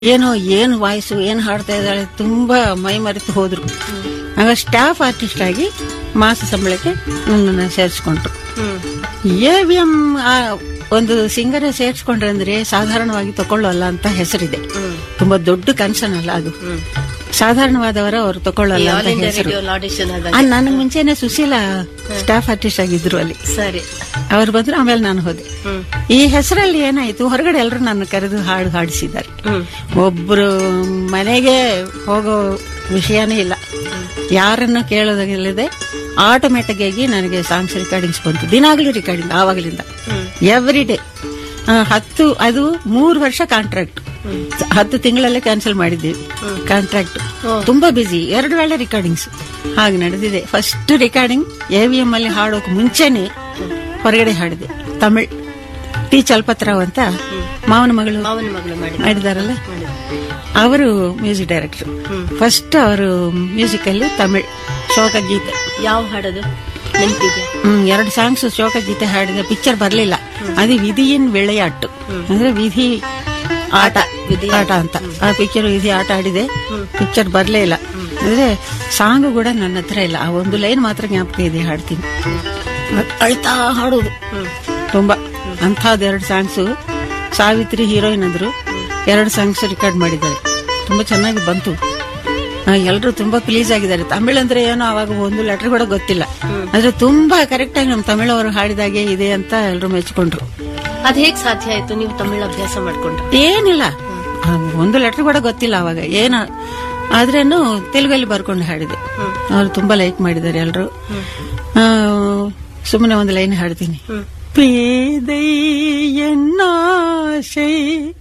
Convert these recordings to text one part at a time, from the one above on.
ಏನೋ ಏನು ವಾಯ್ಸು ಏನು ಹಾಡ್ತಾ ಇದ್ದಾಳೆ ತುಂಬಾ ಮೈ ಮರೆತು ಹೋದ್ರು ಆಗ ಸ್ಟಾಫ್ ಆರ್ಟಿಸ್ಟ್ ಆಗಿ ಮಾಸ ಸಂಬಳಕ್ಕೆ ನನ್ನನ್ನು ಸೇರಿಸ್ಕೊಂಡ್ರು ಎ ವಿ ಎಂ ಒಂದು ಸಿಂಗರ್ ಸೇರಿಸ್ಕೊಂಡ್ರೆ ಅಂದ್ರೆ ಸಾಧಾರಣವಾಗಿ ತಕೊಳ್ಳಲ್ಲ ಅಂತ ಹೆಸರಿದೆ ತುಂಬಾ ದೊಡ್ಡ ಕನ್ಸನ್ ಅಲ್ಲ ಅದು ಸಾಧಾರಣವಾದವರ ಅವರು ತಕೊಳ್ಳಲ್ಲ ಆಲ್ ಅಂತ ಇಂಡಿಯಾ ಹೆಸರು ರೇಡಿಯೋ ಆಡಿಷನ್ ಆದಾಗ ನನಗೆ ಮುಂಚೆನೆ ಸುಶೀಲ ಸ್ಟಾಫ್ ಆರ್ಟಿಸ್ಟ್ ಆಗಿದ್ರು ಅಲ್ಲಿ ಸರಿ ಅವ್ರು ಬಂದ್ರು ಆಮೇಲೆ ನಾನು ಹೋದೆ ಹ್ಮ್ ಈ ಹೆಸರಲ್ಲಿ ಏನಾಯ್ತು ಹೊರಗಡೆ ಎಲ್ಲರೂ ನನ್ನ ಕರೆದು ಹಾಡು ಹಾಡಿಸಿದ್ದಾರೆ ಹ್ಮ್ ಒಬ್ರು ಮನೆಗೆ ಹೋಗೋ ವಿಷಯನೇ ಇಲ್ಲ ಯಾರನ್ನ ಕೇಳೋದಿಲ್ಲದೆ ಆಟೋಮೆಟಿಕ್ ಆಗಿ ನನಗೆ ಸಾಂಗ್ಸ್ ರೆಕಾರ್ಡಿಂಗ್ಸ್ ಬಂತು ದಿನಾಗ್ಲೂ ರೆಕಾರ್ಡಿಂಗ್ ಆವಾಗಲಿಂದ ಹ್ಮ್ ಎವ್ರಿ ಡೇ ಹತ್ತು ಅದು ಮೂರು ವರ್ಷ ಕಾಂಟ್ರಾಕ್ಟ್ ಹತ್ತು ತಿಂಗಳಲ್ಲೇ ಕ್ಯಾನ್ಸಲ್ ಮಾಡಿದ್ದೀವಿ ಕಾಂಟ್ರಾಕ್ಟ್ ತುಂಬಾ ಬಿಸಿ ಎರಡು ವೇಳೆ ರೆಕಾರ್ಡಿಂಗ್ಸ್ ಹಾಗೆ ನಡೆದಿದೆ first recording A V M ಅಲ್ಲಿ ಹಾಡೋಕ್ ಮುಂಚೆನೆ ಹೊರಗಡೆ ಹಾಡಿದೆ ತಮಿಳ್ ಟಿ ಚಲ್ಪತ್ರಾವ್ ಅಂತ ಮಾವನ ಮಗಳು ಮಾವನ ಮಗಳು ಮಾಡಿ ಮಾಡಿದಾರಲ್ಲ ಅವರು ಮ್ಯೂಸಿಕ್ ಡೈರೆಕ್ಟರ್ ಫಸ್ಟ್ ಅವರು ಮ್ಯೂಸಿಕ್ ಅಲ್ಲಿ ತಮಿಳ್ ಶೋಕ ಗೀತೆ ಯಾವ ಹಾಡೋದು ನೆನಪಿದೆ ಹ್ಮ್ ಎರಡು ಸಾಂಗ್ಸ್ ಶೋಕ ಗೀತೆ ಹಾಡಿದ ಪಿಕ್ಚರ್ ಬರ್ಲಿಲ್ಲ ಅದು ವಿಧಿಯಿನ್ ವಿಳೆಯಾಟ್ಟು ಅಂದ್ರೆ ವಿಧಿ ಆಟ ಆಟ ಅಂತ ಆ ಪಿಕ್ಚರ್ ವಿಧಿ ಆಟ ಆಡಿದೆ ಪಿಕ್ಚರ್ ಬರ್ಲೇ ಇಲ್ಲ ಅಂದ್ರೆ ಸಾಂಗ್ ಕೂಡ ನನ್ನ ಹತ್ರ ಇಲ್ಲ ಆ ಒಂದು ಲೈನ್ ಮಾತ್ರ ಜ್ಞಾಪಕ ಇದೆ ಹಾಡ್ತೀನಿ ಮತ್ತ್ ಅಳ್ತಾ ಹಾಡೋದು ತುಂಬಾ ಅಂಥದ್ದು ಎರಡು ಸಾಂಗ್ಸ್ ಸಾವಿತ್ರಿ ಹೀರೋಯಿನ್ ಅಂದ್ರು ಎರಡು ಸಾಂಗ್ಸ್ ರೆಕಾರ್ಡ್ ಮಾಡಿದ್ದಾರೆ ತುಂಬಾ ಚೆನ್ನಾಗಿ ಬಂತು ಎಲ್ಲರೂ ತುಂಬಾ ಪ್ಲೀಸ್ ಆಗಿದ್ದಾರೆ ತಮಿಳ್ ಅಂದ್ರೆ ಏನೋ ಅವಾಗ ಒಂದು ಲೆಟರ್ ಕೂಡ ಗೊತ್ತಿಲ್ಲ ಆದ್ರೆ ತುಂಬಾ ಕರೆಕ್ಟ್ ಆಗಿ ನಮ್ಮ ತಮಿಳವರು ಹಾಡಿದಾಗೆ ಇದೆ ಅಂತ ಎಲ್ಲರೂ ಮೆಚ್ಕೊಂಡ್ರು ಅದ್ ಹೇಗ್ ಸಾಧ್ಯ ಆಯ್ತು ನೀವು ತಮಿಳ್ ಅಭ್ಯಾಸ ಮಾಡ್ಕೊಂಡ್ರೆ ಏನಿಲ್ಲ ಆ, ಒಂದು ಲೆಟರ್ ಕೂಡ ಗೊತ್ತಿಲ್ಲ ಅವಾಗ ಏನ ಆದ್ರೇನು ತೆಲುಗಲ್ಲಿ ಬರ್ಕೊಂಡು ಹಾಡಿದೆ ಅವ್ರು ತುಂಬಾ ಲೈಕ್ ಮಾಡಿದ್ದಾರೆ ಎಲ್ಲರೂ ಸುಮ್ಮನೆ ಒಂದು ಲೈನ್ ಹಾಡ್ತೀನಿ பேதை என்னாசை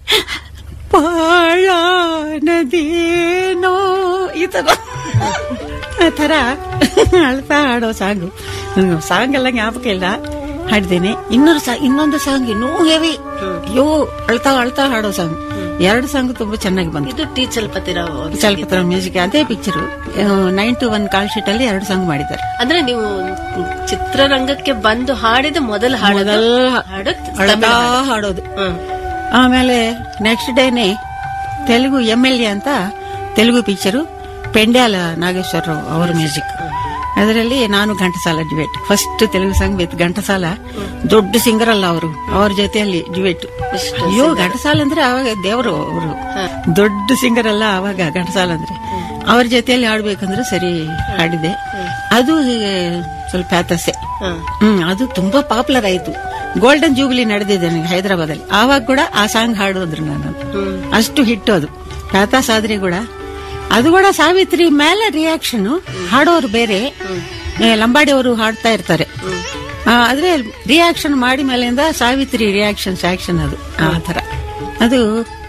ಪಾಳಾನದೇನೋ ಈ ತರ ಆ ತರ ಅಳ್ತಾ ಹಾಡೋ ಸಾಂಗು ಸಾಂಗ್ ಎಲ್ಲ ಜ್ಞಾಪಕ ಇಲ್ಲ ಹಾಡಿದ್ದೇನೆ ಇನ್ನೊಂದು ಸಾ ಇನ್ನೊಂದು ಸಾಂಗ್ ಇನ್ನೂ ಹೆವಿ ಅಯ್ಯೋ ಅಳ್ತಾ ಅಳ್ತಾ ಹಾಡೋ ಸಾಂಗ್ ಎರಡು ಸಾಂಗ್ ತುಂಬಾ ಚೆನ್ನಾಗಿ ಬಂತು ಇದು ಟಿ ಚಲಪತಿರಾವ್ ಅವ್ರು. ಚಲಪತ್ರ ಮ್ಯೂಸಿಕ್ ಅದೇ picture nine to one call sheet ಅಲ್ಲಿ ಎರಡು ಸಾಂಗ್ ಮಾಡಿದ್ದಾರೆ ಅಂದ್ರೆ ನೀವು ಚಿತ್ರರಂಗಕ್ಕೆ ಬಂದು ಹಾಡಿದ ಮೊದಲ ಹಾಡೋದು ಮೊದಲ ಹಾಡು ಅಳ್ತಾ ಹಾಡೋದು ಹ್ಮ್ ಆಮೇಲೆ ನೆಕ್ಸ್ಟ್ ಡೇನೆ ತೆಲುಗು ಎಂ ಎಲ್ ಎ ಅಂತ ತೆಲುಗು ಪಿಕ್ಚರು ಪೆಂಡ್ಯಾಲ ನಾಗೇಶ್ವರರಾವ್ ಅವರ ಮ್ಯೂಸಿಕ್ ಅದರಲ್ಲಿ ನಾನು Ghantasala debut first Telugu song with Ghantasala ದೊಡ್ಡ ಸಿಂಗರ್ ಅಲ್ಲ ಅವರು ಅವ್ರ ಜೊತೆಯಲ್ಲಿ ಡಿಬೇಟ್ ಅಯ್ಯೋ ಘಂಟಸಾಲ ಅಂದ್ರೆ ಅವಾಗ ದೇವರು ಅವರು ದೊಡ್ಡ ಸಿಂಗರ್ ಅಲ್ಲ ಅವಾಗ ಘಂಟಸಾಲ ಅಂದ್ರೆ ಅವ್ರ ಜೊತೆಯಲ್ಲಿ ಹಾಡ್ಬೇಕಂದ್ರೆ ಸರಿ ಹಾಡಿದೆ ಅದು ಹೀಗೆ ಸ್ವಲ್ಪ ಹ್ಯಾತಸೆ ಹ್ಮ್ ಹ್ಮ್ ಅದು ತುಂಬಾ ಪಾಪ್ಯುಲರ್ ಆಯ್ತು ಗೋಲ್ಡನ್ ಜೂಬಿಲಿ ನಡೆದಿದೆ ನನಗೆ ಹೈದರಾಬಾದ್ ಅಲ್ಲಿ ಆವಾಗ ಕೂಡ ಆ ಸಾಂಗ್ ಹಾಡೋದ್ರು ನಾನು ಹ್ಮ್ ಅಷ್ಟು ಹಿಟ್ ಅದು ಟಾಟಾ ಸಾದ್ರಿ ಕೂಡ ಅದು ಕೂಡ ಸಾವಿತ್ರಿ ಮೇಲೆ ರಿಯಾಕ್ಷನ್ ಹಾಡೋರು ಬೇರೆ ಏ, ಲಂಬಾಡಿ ಅವರು ಹಾಡ್ತಾ ಇರ್ತಾರೆ ಆ, ಆದ್ರೆ ರಿಯಾಕ್ಷನ್ ಮಾಡಿ ಮೇಲಿಂದ ಸಾವಿತ್ರಿ ರಿಯಾಕ್ಷನ್ಸ್ ಆಕ್ಷನ್ ಅದು ಆ ತರ ಅದು